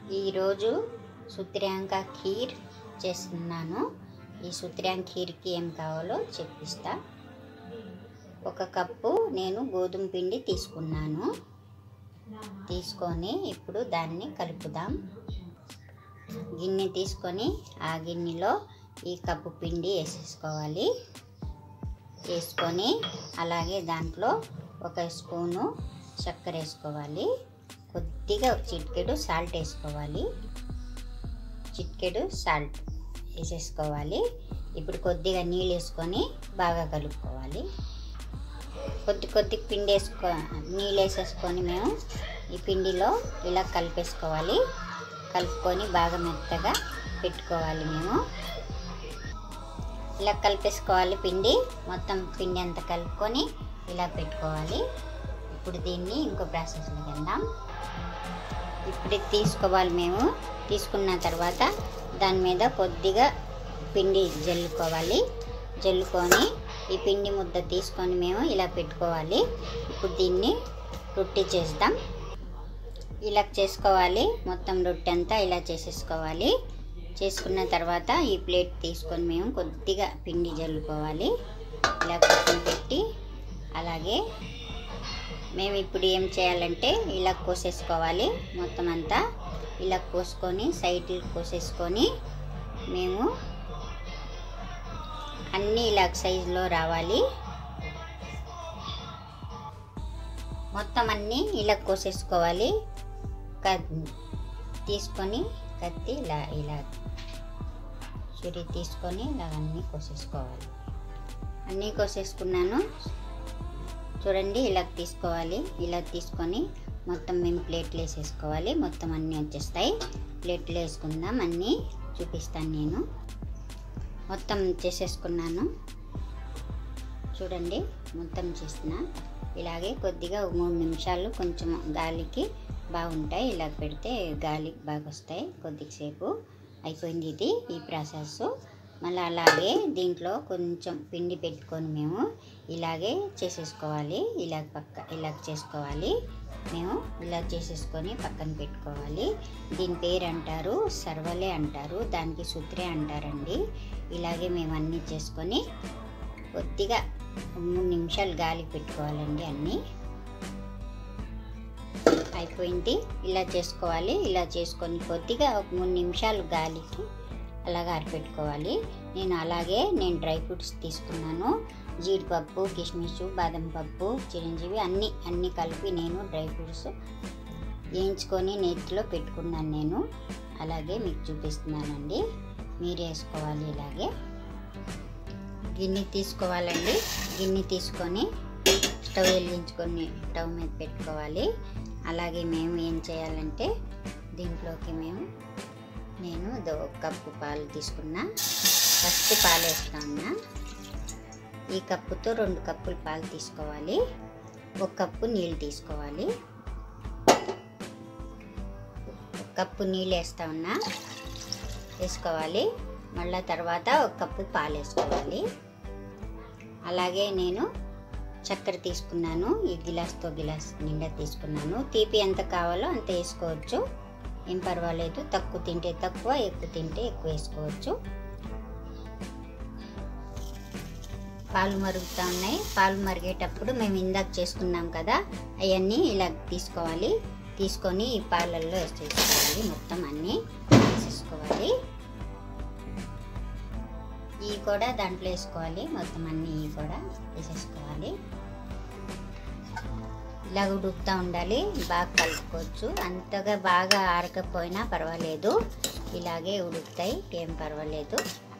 ఈరోజు సుత్ర్యాంక ఖీర్ చేస్తున్నాను ఈ సుత్ర్యాంక ఖీర్కి ఏం కావాలో చెప్పిస్తా ఒక కప్పు నేను గోధుమ పిండి తీసుకున్నాను తీసుకొని ఇప్పుడు దాన్ని కలుపుదాం గిన్నె తీసుకొని ఆ గిన్నెలో ఈ కప్పు పిండి వేసేసుకోవాలి వేసుకొని అలాగే దాంట్లో ఒక స్పూను చక్కెర వేసుకోవాలి కొద్దిగా చిటికెడు సాల్ట్ వేసుకోవాలి చిటికెడు సాల్ట్ వేసేసుకోవాలి ఇప్పుడు కొద్దిగా నీళ్ళు వేసుకొని బాగా కలుపుకోవాలి కొద్ది కొద్ది పిండి వేసుకో నీళ్ళు వేసేసుకొని మేము ఈ పిండిలో ఇలా కలిపేసుకోవాలి కలుపుకొని బాగా మెత్తగా పెట్టుకోవాలి మేము ఇలా కలిపేసుకోవాలి పిండి మొత్తం పిండి అంతా కలుపుకొని ఇలా పెట్టుకోవాలి ఇప్పుడు దీన్ని ఇంకో ప్రాసెస్లో వెళ్దాం ఇప్పుడు తీసుకోవాలి మేము తీసుకున్న తర్వాత దాని మీద కొద్దిగా పిండి జల్లుకోవాలి జల్లుకొని ఈ పిండి ముద్ద తీసుకొని మేము ఇలా పెట్టుకోవాలి ఇప్పుడు దీన్ని రొట్టి చేద్దాం ఇలా చేసుకోవాలి మొత్తం రొట్టె అంతా ఇలా చేసేసుకోవాలి చేసుకున్న తర్వాత ఈ ప్లేట్ తీసుకొని మేము కొద్దిగా పిండి జల్లుకోవాలి ఇలా పక్కన పెట్టి అలాగే మేము ఇప్పుడు ఏం చేయాలంటే ఇలా కోసేసుకోవాలి మొత్తం అంతా ఇలా కోసుకొని సైడ్లు కోసేసుకొని మేము అన్నీ ఇలా సైజులో రావాలి మొత్తం అన్నీ ఇలా కోసేసుకోవాలి తీసుకొని కత్తి ఇలా ఇలా చురి తీసుకొని ఇలా అన్నీ కోసేసుకోవాలి అన్నీ కోసేసుకున్నాను చూడండి ఇలా తీసుకోవాలి ఇలా తీసుకొని మొత్తం మేము ప్లేట్లు వేసేసుకోవాలి మొత్తం అన్నీ వచ్చేస్తాయి ప్లేట్లు వేసుకుందాం అన్నీ చూపిస్తాను నేను మొత్తం చేసేసుకున్నాను చూడండి మొత్తం చేసిన ఇలాగే కొద్దిగా మూడు నిమిషాలు కొంచెం గాలికి బాగుంటాయి ఇలా పెడితే గాలి బాగా వస్తాయి కొద్దిసేపు అయిపోయింది ఇది ఈ ప్రాసెస్ మళ్ళీ అలాగే దీంట్లో కొంచెం పిండి పెట్టుకొని మేము ఇలాగే చేసేసుకోవాలి ఇలా పక్క ఇలా చేసుకోవాలి మేము ఇలా చేసేసుకొని పక్కన పెట్టుకోవాలి దీని పేరు అంటారు సర్వలే అంటారు దానికి సుత్రే అంటారండి ఇలాగే మేము అన్నీ చేసుకొని కొద్దిగా మూడు నిమిషాలు గాలి పెట్టుకోవాలండి అన్నీ అయిపోయింది ఇలా చేసుకోవాలి ఇలా చేసుకొని కొద్దిగా ఒక మూడు నిమిషాలు గాలికి అలాగ ఆరిపెట్టుకోవాలి నేను అలాగే నేను డ్రై ఫ్రూట్స్ తీసుకున్నాను జీడిపప్పు కిస్మిస్ బాదం పప్పు చిరంజీవి అన్నీ అన్నీ కలిపి నేను డ్రై ఫ్రూట్స్ వేయించుకొని నేతిలో పెట్టుకున్నాను నేను అలాగే మీకు చూపిస్తున్నానండి మీరు వేసుకోవాలి ఇలాగే గిన్నె తీసుకోవాలండి గిన్నె తీసుకొని స్టవ్ వెలిగించుకొని స్టవ్ మీద పెట్టుకోవాలి అలాగే మేము ఏం చేయాలంటే దీంట్లోకి మేము నేను ఒక కప్పు పాలు తీసుకున్నా ఫస్ట్ పాలు వేస్తా ఉన్నా ఈ కప్పుతో రెండు కప్పులు పాలు తీసుకోవాలి ఒక కప్పు నీళ్ళు తీసుకోవాలి ఒక కప్పు నీళ్ళు వేస్తా ఉన్నా వేసుకోవాలి మళ్ళీ తర్వాత ఒక కప్పు పాలు వేసుకోవాలి అలాగే నేను చక్కెర తీసుకున్నాను ఈ గిలాస్తో గిలాస్ నిండా తీసుకున్నాను తీపి ఎంత కావాలో అంత వేసుకోవచ్చు ఏం పర్వాలేదు తక్కువ తింటే తక్కువ ఎక్కువ తింటే ఎక్కువ వేసుకోవచ్చు పాలు మరుగుతూ ఉన్నాయి పాలు మరిగేటప్పుడు మేము ఇందాక చేసుకున్నాం కదా అవన్నీ ఇలా తీసుకోవాలి తీసుకొని ఈ పాలల్లో వేసేసుకోవాలి మొత్తం అన్నీ వేసేసుకోవాలి ఈ కూడా దాంట్లో వేసుకోవాలి మొత్తం అన్నీ ఈ కూడా వేసేసుకోవాలి ఇలా ఉడుకుతూ ఉండాలి బాగా కలుపుకోవచ్చు అంతగా బాగా ఆరకపోయినా పర్వాలేదు ఇలాగే ఉడుకుతాయి ఏం పర్వాలేదు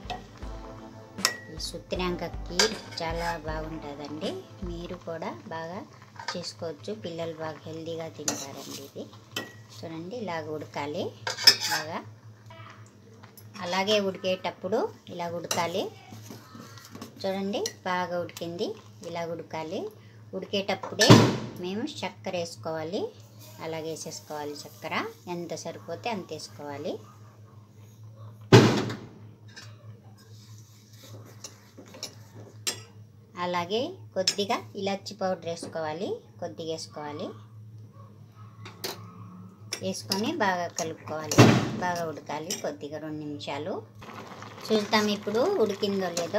ఈ సుత్తినాక కీర్ చాలా బాగుంటుందండి మీరు కూడా బాగా చేసుకోవచ్చు పిల్లలు బాగా హెల్తీగా తింటారండి ఇది చూడండి ఇలాగ ఉడకాలి బాగా అలాగే ఉడికేటప్పుడు ఇలా ఉడకాలి చూడండి బాగా ఉడికింది ఇలా ఉడకాలి ఉడికేటప్పుడే మేము చక్కెర వేసుకోవాలి అలాగే వేసేసుకోవాలి చక్కెర ఎంత సరిపోతే అంత వేసుకోవాలి అలాగే కొద్దిగా ఇలాచి పౌడర్ వేసుకోవాలి కొద్దిగా వేసుకోవాలి వేసుకొని బాగా కలుపుకోవాలి బాగా ఉడకాలి కొద్దిగా రెండు నిమిషాలు చూద్దాం ఇప్పుడు ఉడికిందో లేదో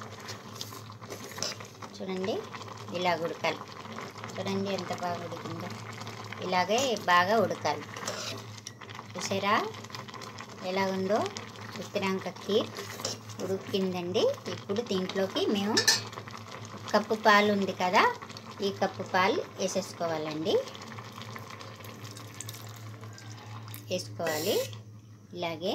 చూడండి ఇలా ఉడకాలి చూడండి ఎంత బాగా ఉడికిందో ఇలాగే బాగా ఉడకాలి చూసారా ఎలా ఉందో ఉత్తిరాంక ఖీర్ ఉడికిందండి ఇప్పుడు దీంట్లోకి మేము కప్పు పాలు ఉంది కదా ఈ కప్పు పాలు వేసేసుకోవాలండి వేసుకోవాలి ఇలాగే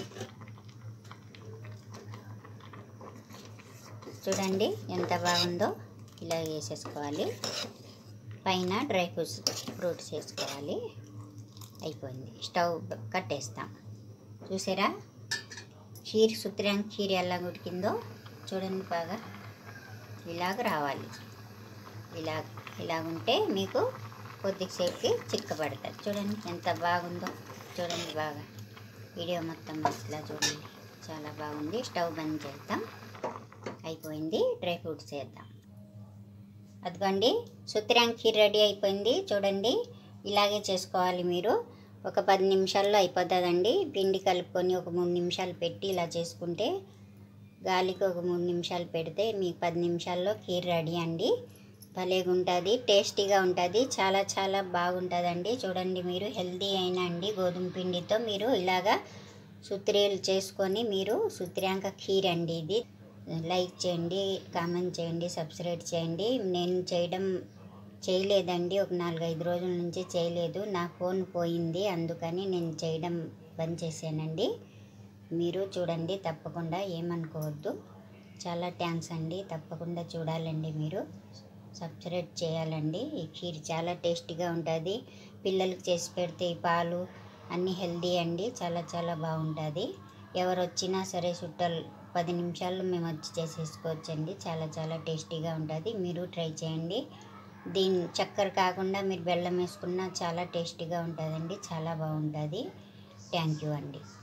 చూడండి ఎంత బాగుందో ఇలా వేసేసుకోవాలి పైన డ్రై ఫ్రూట్స్ ఫ్రూట్స్ వేసుకోవాలి అయిపోయింది స్టవ్ కట్టేస్తాం చూసారా ఖీర్ సుత్రాంగ్ ఖీర్ ఎలా ఉడికిందో చూడండి బాగా ఇలాగ రావాలి ఇలా ఇలా ఉంటే మీకు కొద్దిసేపుకి చిక్కబడుతుంది చూడండి ఎంత బాగుందో చూడండి బాగా వీడియో మొత్తం ఇట్లా చూడండి చాలా బాగుంది స్టవ్ బంద్ చేద్దాం అయిపోయింది డ్రై ఫ్రూట్స్ వేద్దాం అదిగోండి సుత్రాంగ్ ఖీర్ రెడీ అయిపోయింది చూడండి ఇలాగే చేసుకోవాలి మీరు ఒక పది నిమిషాల్లో అయిపోతుందండి పిండి కలుపుకొని ఒక మూడు నిమిషాలు పెట్టి ఇలా చేసుకుంటే గాలికి ఒక మూడు నిమిషాలు పెడితే మీకు పది నిమిషాల్లో ఖీర్ రెడీ అండి భలేగా ఉంటుంది టేస్టీగా ఉంటుంది చాలా చాలా బాగుంటుందండి చూడండి మీరు హెల్తీ అయినా అండి గోధుమ పిండితో మీరు ఇలాగా సుత్రీలు చేసుకొని మీరు సుత్రాంక ఖీర్ అండి ఇది లైక్ చేయండి కామెంట్ చేయండి సబ్స్క్రైబ్ చేయండి నేను చేయడం చేయలేదండి ఒక నాలుగైదు రోజుల నుంచి చేయలేదు నా ఫోన్ పోయింది అందుకని నేను చేయడం బంద్ చేశానండి మీరు చూడండి తప్పకుండా ఏమనుకోవద్దు చాలా థ్యాంక్స్ అండి తప్పకుండా చూడాలండి మీరు సబ్స్క్రైబ్ చేయాలండి ఈ ఖీర్ చాలా టేస్టీగా ఉంటుంది పిల్లలకి చేసి పెడితే ఈ పాలు అన్నీ హెల్దీ అండి చాలా చాలా బాగుంటుంది ఎవరు వచ్చినా సరే చుట్టాలు పది నిమిషాల్లో మేము వచ్చి చేసేసుకోవచ్చండి చాలా చాలా టేస్టీగా ఉంటుంది మీరు ట్రై చేయండి దీని చక్కెర కాకుండా మీరు బెల్లం వేసుకున్నా చాలా టేస్టీగా ఉంటుందండి చాలా బాగుంటుంది థ్యాంక్ యూ అండి